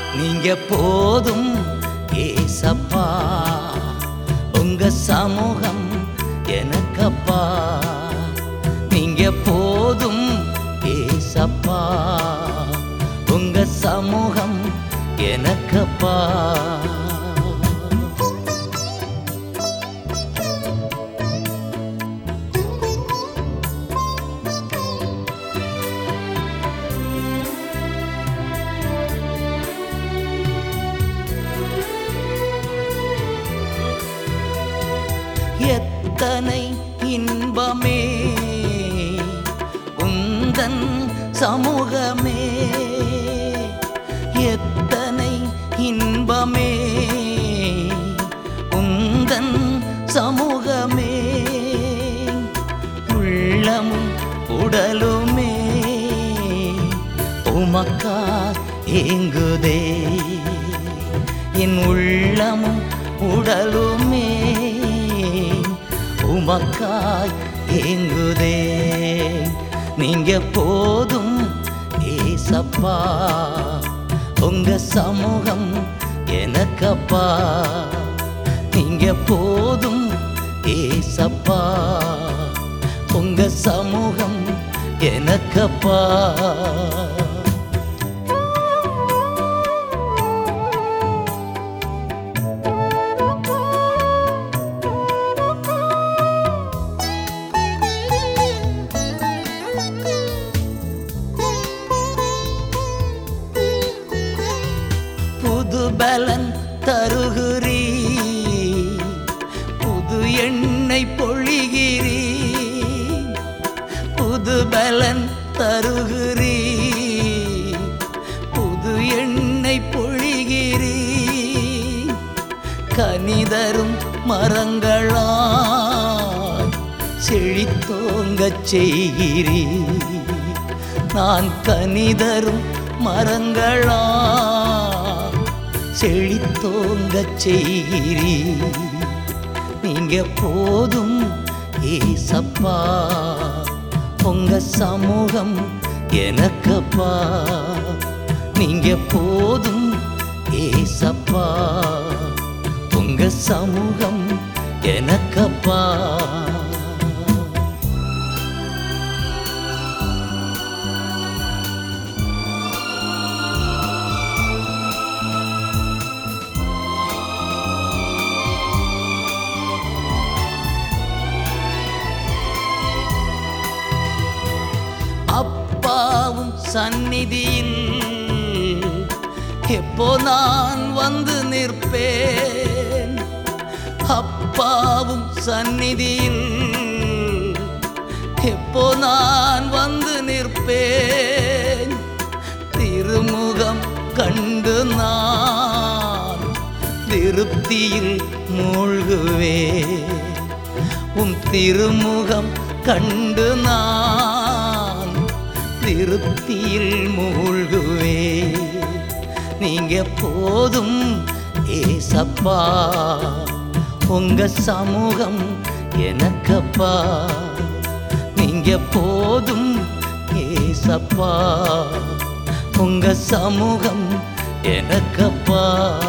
நீங்க போதும் ஏசப்பா உங்க சமூகம் எனக்கப்பா நீங்க போதும் ஏசப்பா உங்க சமூகம் எனக்கப்பா எத்தனை இன்பமே உந்தன் சமூகமே எத்தனை இன்பமே உந்தன் சமூகமே உள்ளமும் உடலுமே உமக்கா ஏங்குதே என் உள்ளமும் உடலுமே உமக்காய் ஏங்குதே நீங்க போதும் ஏசப்பா உங்க சமூகம் எனக்கப்பா நீங்க போதும் ஏசப்பா உங்க சமூகம் எனக்கப்பா புது பலன் தருகிறீ புது எண்ணெய் பொழிகிறீ புது பலன் தருகிறீ புது எண்ணெய் பொழிகிறீ கனிதரும் மரங்களாய் செழித்தோங்கச் செய்கிறீ நான் கனிதரும் மரங்களா செழித்தோங்கச் செய்கிறீ நீங்க போதும் ஏசப்பா உங்க சமூகம் எனக்கப்பா நீங்க போதும் ஏசப்பா உங்க சமூகம் எனக்கப்பா அப்பாவும் சந்நிதியில் எப்போ நான் வந்து நிற்பேன் அப்பாவும் சந்நிதியில் எப்போ நான் வந்து நிற்பேன் திருமுகம் கண்டு நான் திருப்தியில் மூழ்குவேன் உம் திருமுகம் கண்டு நான் திருப்தியில் மூழ்குவே நீங்க போதும் ஏசப்பா உங்க சமூகம் எனக்கப்பா நீங்க போதும் ஏசப்பா உங்க சமூகம் எனக்கப்பா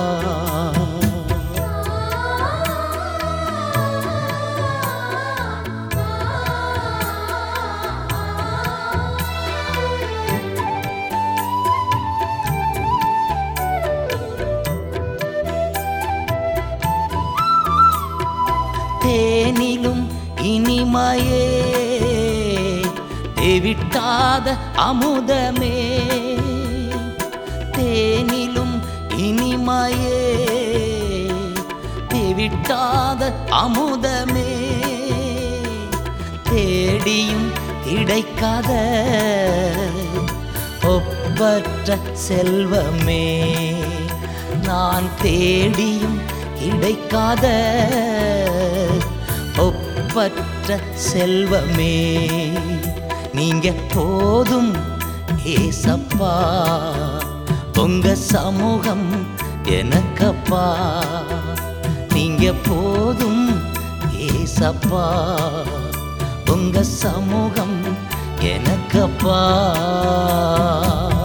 தேனிலும் இனிமையே தேவிட்டாத அமுதமே தேனிலும் இனிமையே தேவிட்டாத அமுதமே தேடியும் கிடைக்காத ஒப்பற்ற செல்வமே நான் தேடியும் கிடைக்காத ஒப்பற்ற செல்வமே நீங்க போதும் ஏசப்பா உங்க சமூகம் எனக்கப்பா நீங்க போதும் ஏசப்பா உங்க சமூகம் எனக்கப்பா